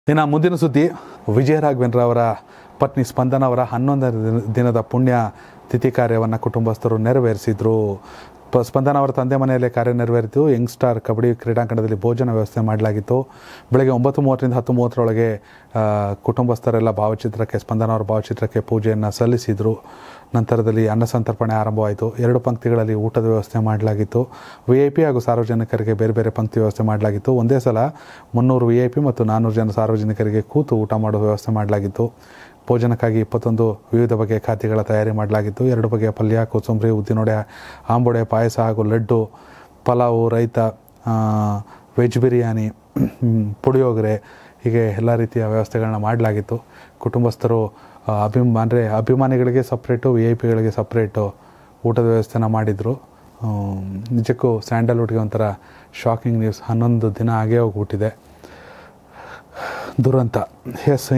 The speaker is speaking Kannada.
ಇನ್ನು ಮುಂದಿನ ಸುದ್ದಿ ವಿಜಯ ರಾಘವೇಂದ್ರ ಅವರ ಪತ್ನಿ ಸ್ಪಂದನ ಅವರ ಹನ್ನೊಂದನೇ ದಿನ- ದಿನದ ಪುಣ್ಯ ತಿಥಿ ಕಾರ್ಯವನ್ನು ಕುಟುಂಬಸ್ಥರು ನೆರವೇರಿಸಿದ್ರು ಪ- ಸ್ಪಂದನ ಅವರ ತಂದೆ ಮನೆಯಲ್ಲೇ ಕಾರ್ಯ ನೆರವೇರಿತು ಯಂಗ್ ಸ್ಟಾರ್ ಕಬಡ್ಡಿ ಕ್ರೀಡಾಂಗಣದಲ್ಲಿ ಭೋಜನ ವ್ಯವಸ್ಥೆ ಮಾಡಲಾಗಿತ್ತು ಬೆಳಗ್ಗೆ ಒಂಬತ್ತು ಮೂವತ್ತರಿಂದ ಹತ್ತು ಮೂವತ್ತರೊಳಗೆ ಆ, ಕುಟುಂಬಸ್ಥರೆಲ್ಲ ಭಾವಚಿತ್ರಕ್ಕೆ ಸ್ಪಂದನ ಅವರ ಭಾವಚಿತ್ರಕ್ಕೆ ಪೂಜೆಯನ್ನು ಸಲ್ಲಿಸಿದರು ನಂತರದಲ್ಲಿ ಅನ್ನ ಸಂತರ್ಪಣೆ ಆರಂಭವಾಯಿತು ಎರಡು ಪಂಕ್ತಿಗಳಲ್ಲಿ ಊಟದ ವ್ಯವಸ್ಥೆ ಮಾಡಲಾಗಿತ್ತು ವಿ ಐ ಪಿ ಹಾಗೂ ಸಾರ್ವಜನಿಕರಿಗೆ ಬೇರೆ ಬೇರೆ ಪಂಕ್ತಿ ವ್ಯವಸ್ಥೆ ಮಾಡಲಾಗಿತ್ತು ಒಂದೇ ಸಲ ಮುನ್ನೂರು ವಿ ಐ ಪಿ ಮತ್ತು ನಾನ್ನೂರು ಜನ ಸಾರ್ವಜನಿಕರಿಗೆ ಕೂತು ಊಟ ಮಾಡುವ ವ್ಯವಸ್ಥೆ ಮಾಡಲಾಗಿತ್ತು ಭೋಜನಕ್ಕಾಗಿ ಇಪ್ಪತ್ತೊಂದು ವಿವಿಧ ಬಗೆಯ ಖಾದ್ಯಗಳ ತಯಾರಿ ಮಾಡಲಾಗಿತ್ತು ಎರಡು ಬಗೆಯ ಪಲ್ಯ ಕೋಸಂಬರಿ ಉದ್ದಿನೊಡೆ ಆಂಬೊಡೆ ಪಾಯಸ ಹಾಗೂ ಲಡ್ಡು ಪಲಾವು ರೈತ ಆ, ವೆಜ್ ಬಿರಿಯಾನಿ ಹ್ಮ್, ಪುಳಿಯೋಗರೆ ಹೀಗೆ ಎಲ್ಲ ರೀತಿಯ ವ್ಯವಸ್ಥೆಗಳನ್ನ ಮಾಡಲಾಗಿತ್ತು ಕುಟುಂಬಸ್ಥರು ಆ, ಅಭಿಮ ಅಂದರೆ ಅಭಿಮಾನಿಗಳಿಗೆ ಸಪ್ರೇಟು ವಿ ಐ ಪಿಗಳಿಗೆ ಸಪ್ರೇಟು ಊಟದ ವ್ಯವಸ್ಥೆನ ಮಾಡಿದರು ನಿಜಕ್ಕೂ ಸ್ಯಾಂಡಲ್ವುಡ್ಗೆ ಒಂಥರ ಶಾಕಿಂಗ್ ನ್ಯೂಸ್ ಹನ್ನೊಂದು ದಿನ ಆಗೇ ಹೋಗ್ಬಿಟ್ಟಿದೆ ದುರಂತ ಎಸ್